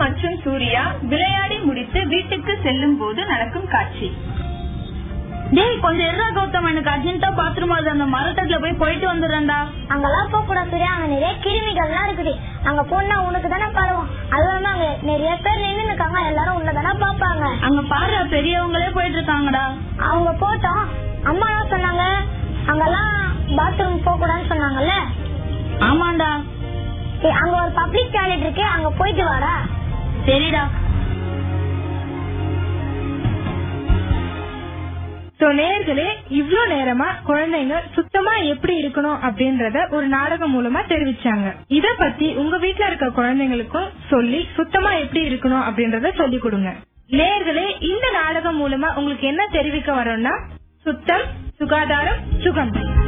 மற்றும் சூர்யா விளையாடி முடித்து வீட்டுக்கு செல்லும் போது நடக்கும் காட்சி டேய் கொஞ்சம் இருடா கௌதம் எனக்கு அர்ஜென்ட்டா பாத்ரூம் வருது அந்த மரத்தட்டுல போய் போயிட்டு வந்துடுறேன்டா அங்கெல்லாம் போக கூடாது சூர்யா அங்க நிறைய கிருமிகள்லாம் இருக்குது அங்க போனா உனக்கு தானே பரவும் அது வந்து அங்க நிறைய பேர் நின்று இருக்காங்க எல்லாரும் உன்னதானே பாப்பாங்க அங்க பாரு பெரியவங்களே போயிட்டு இருக்காங்கடா அவங்க போட்டோம் அம்மா என்ன சொன்னாங்க அங்கெல்லாம் பாத்ரூம் போக கூடாதுன்னு சொன்னாங்கல்ல ஆமாண்டா ஏய், அங்க ஒரு பப்ளிக் டாய்லெட் இருக்கு அங்க போயிட்டு வாடா சரிடா சோ நேயர்களே இவ்ளோ நேரமா குழந்தைங்க சுத்தமா எப்படி இருக்கணும் அப்படின்றத ஒரு நாடகம் மூலமா தெரிவிச்சாங்க இத பத்தி உங்க வீட்ல இருக்க குழந்தைங்களுக்கும் சொல்லி சுத்தமா எப்படி இருக்கணும் அப்படின்றத சொல்லி கொடுங்க நேயர்களே இந்த நாடகம் மூலமா உங்களுக்கு என்ன தெரிவிக்க வரோம்னா சுத்தம் சுகாதாரம் சுகம்